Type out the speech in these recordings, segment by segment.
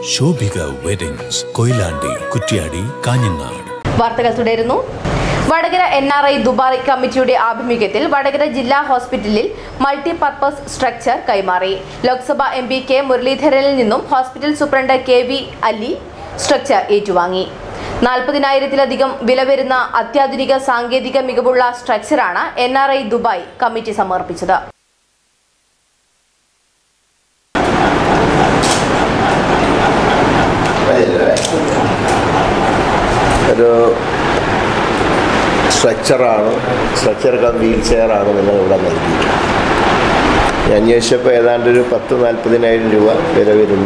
Shobhika weddings Koyilandy Kuttiadi Kanhangad വാർത്തകൾ തുടരുന്നു Vadakara N R I Dubai കമ്മിറ്റിയുടെ ആഭിമുഖ്യത്തിൽ വടകര ജില്ലാ ഹോസ്പിറ്റലിൽ മൾട്ടിപർപ്പസ് സ്ട്രക്ചർ കൈമാറി ലോക്സഭ എം പി കെ മുരളീധരനിൽ നിന്നും hospital superintendent K V Ali stretcher ഏറ്റുവാങ്ങി നാൽപ്പതിനായിരത്തിലധികം വില വരുന്ന അത്യാധുനിക സാങ്കേതിക മികവുള്ള സ്ട്രക്ചറാണ് എൻ ആർ ഐ ദുബായ് കമ്മിറ്റി സമർപ്പിച്ചത് ഒരു സ്ട്രക്ചറാണ് സ്ട്രക്ചർ കം വീൽ ചെയറാണ് നിങ്ങൾ ഇവിടെ നൽകിയത് ഞാൻ അന്വേഷിച്ചപ്പോൾ ഏതാണ്ട് ഒരു പത്ത് നാൽപ്പതിനായിരം രൂപ വില വരുന്ന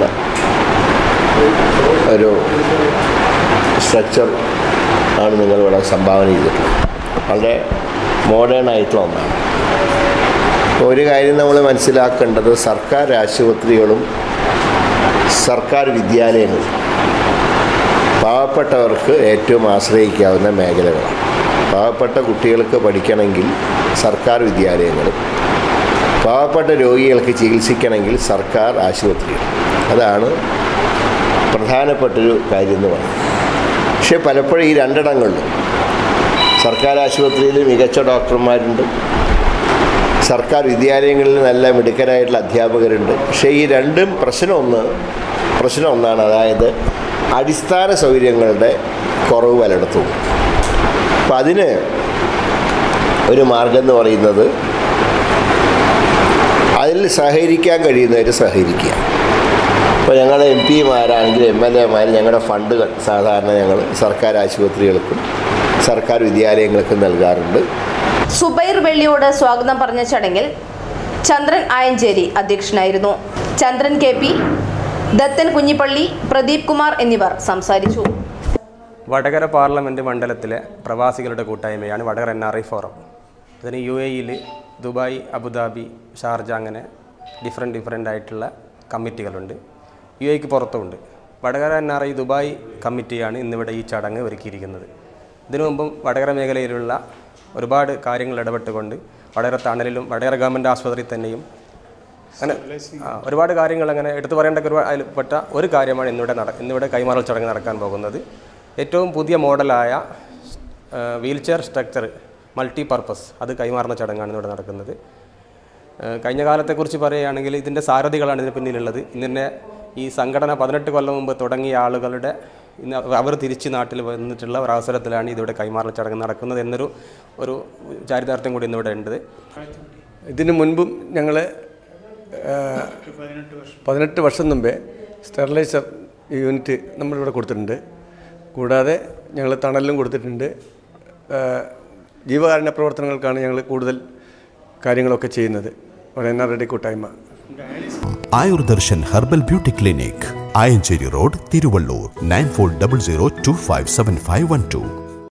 ഒരു സ്ട്രക്ചർ ആണ് നിങ്ങൾ ഇവിടെ സംഭാവന ചെയ്തിട്ടുള്ളത് വളരെ മോഡേൺ ആയിട്ടുള്ള ഒന്നാണ് അപ്പോൾ ഒരു കാര്യം നമ്മൾ മനസ്സിലാക്കേണ്ടത് സർക്കാർ ആശുപത്രികളും സർക്കാർ വിദ്യാലയങ്ങളും പാവപ്പെട്ടവർക്ക് ഏറ്റവും ആശ്രയിക്കാവുന്ന മേഖലകളാണ് പാവപ്പെട്ട കുട്ടികൾക്ക് പഠിക്കണമെങ്കിൽ സർക്കാർ വിദ്യാലയങ്ങളും പാവപ്പെട്ട രോഗികൾക്ക് ചികിത്സിക്കണമെങ്കിൽ സർക്കാർ ആശുപത്രികൾ അതാണ് പ്രധാനപ്പെട്ടൊരു കാര്യം എന്ന് പറയുന്നത് പക്ഷേ പലപ്പോഴും ഈ രണ്ടിടങ്ങളിലും സർക്കാർ ആശുപത്രിയിൽ മികച്ച ഡോക്ടർമാരുണ്ട് സർക്കാർ വിദ്യാലയങ്ങളിൽ നല്ല മിടുക്കരായിട്ടുള്ള അധ്യാപകരുണ്ട് പക്ഷേ ഈ രണ്ടും പ്രശ്നം ഒന്ന് പ്രശ്നം ഒന്നാണ് അതായത് അടിസ്ഥാന സൗകര്യങ്ങളുടെ കുറവ് പലയിടത്തും അപ്പം അതിന് ഒരു മാർഗം എന്ന് പറയുന്നത് അതിൽ സഹകരിക്കാൻ കഴിയുന്നവർ സഹകരിക്കുക ഇപ്പോൾ ഞങ്ങളുടെ എം പിമാരാണെങ്കിലും എം എൽ എമാർ ഞങ്ങളുടെ ഫണ്ടുകൾ സാധാരണ ഞങ്ങൾ സർക്കാർ ആശുപത്രികൾക്കും സർക്കാർ വിദ്യാലയങ്ങൾക്കും നൽകാറുണ്ട് സുബൈർ വെള്ളിയോട് സ്വാഗതം പറഞ്ഞ ചടങ്ങിൽ ചന്ദ്രൻ ആയഞ്ചേരി അധ്യക്ഷനായിരുന്നു ചന്ദ്രൻ കെ പി ദത്തൻ കുഞ്ഞിപ്പള്ളി പ്രദീപ് കുമാർ എന്നിവർ സംസാരിച്ചു വടകര പാർലമെൻറ്റ് മണ്ഡലത്തിലെ പ്രവാസികളുടെ കൂട്ടായ്മയാണ് Vadakara N R I forum അതിന് യു എയിൽ ദുബായ് അബുദാബി ഷാർജ അങ്ങനെ ഡിഫറെൻറ്റ് ഡിഫറെൻ്റ് ആയിട്ടുള്ള കമ്മിറ്റികളുണ്ട് യു എക്ക് പുറത്തുമുണ്ട് Vadakara N R I Dubai കമ്മിറ്റിയാണ് ഇന്നിവിടെ ഈ ചടങ്ങ് ഒരുക്കിയിരിക്കുന്നത് ഇതിനു മുമ്പും വടകര മേഖലയിലുള്ള ഒരുപാട് കാര്യങ്ങൾ ഇടപെട്ടുകൊണ്ട് വടകര തണലിലും വടകര ഗവൺമെൻറ് ആശുപത്രിയിൽ തന്നെയും അങ്ങനെ ആ, ഒരുപാട് കാര്യങ്ങൾ അങ്ങനെ എടുത്തു പറയേണ്ട ഒരു അതിൽപ്പെട്ട ഒരു കാര്യമാണ് ഇന്നിവിടെ നട ഇന്നിവിടെ കൈമാറൽ ചടങ്ങ് നടക്കാൻ പോകുന്നത് ഏറ്റവും പുതിയ മോഡലായ wheel chair stretcher multipurpose അത് കൈമാറുന്ന ചടങ്ങാണ് ഇവിടെ നടക്കുന്നത് ഏഹ് കഴിഞ്ഞ കാലത്തെക്കുറിച്ച് പറയുകയാണെങ്കിൽ ഇതിൻ്റെ സാരഥികളാണ് ഇതിന് പിന്നിലുള്ളത് ഇതിൻ്റെ ഈ സംഘടന പതിനെട്ട് കൊല്ലം മുമ്പ് തുടങ്ങിയ ആളുകളുടെ ഇന്ന് അവർ തിരിച്ച് നാട്ടിൽ വന്നിട്ടുള്ള ഒരു അവസരത്തിലാണ് ഇതിവിടെ കൈമാറൽ ചടങ്ങ് നടക്കുന്നത് എന്നൊരു ഒരു ചാരിതാർത്ഥ്യം കൂടി ഇന്നിവിടെ ഉണ്ട് ഇതിനു മുൻപും ഞങ്ങൾ പതിനെട്ട് വർഷം മുമ്പേ സ്റ്റെറിലൈസർ യൂണിറ്റ് നമ്മളിവിടെ കൊടുത്തിട്ടുണ്ട് കൂടാതെ ഞങ്ങൾ തണലിലും കൊടുത്തിട്ടുണ്ട് ആ, ജീവകാരുണ്യ പ്രവർത്തനങ്ങൾക്കാണ് ഞങ്ങൾ കൂടുതൽ കാര്യങ്ങളൊക്കെ ചെയ്യുന്നത് ഒരു എൻ ആർ റെഡി കൂട്ടായ്മ Ayurdarshan herbal beauty clinic Ayancheri road Thiruvallur nine four double zero two five seven five one to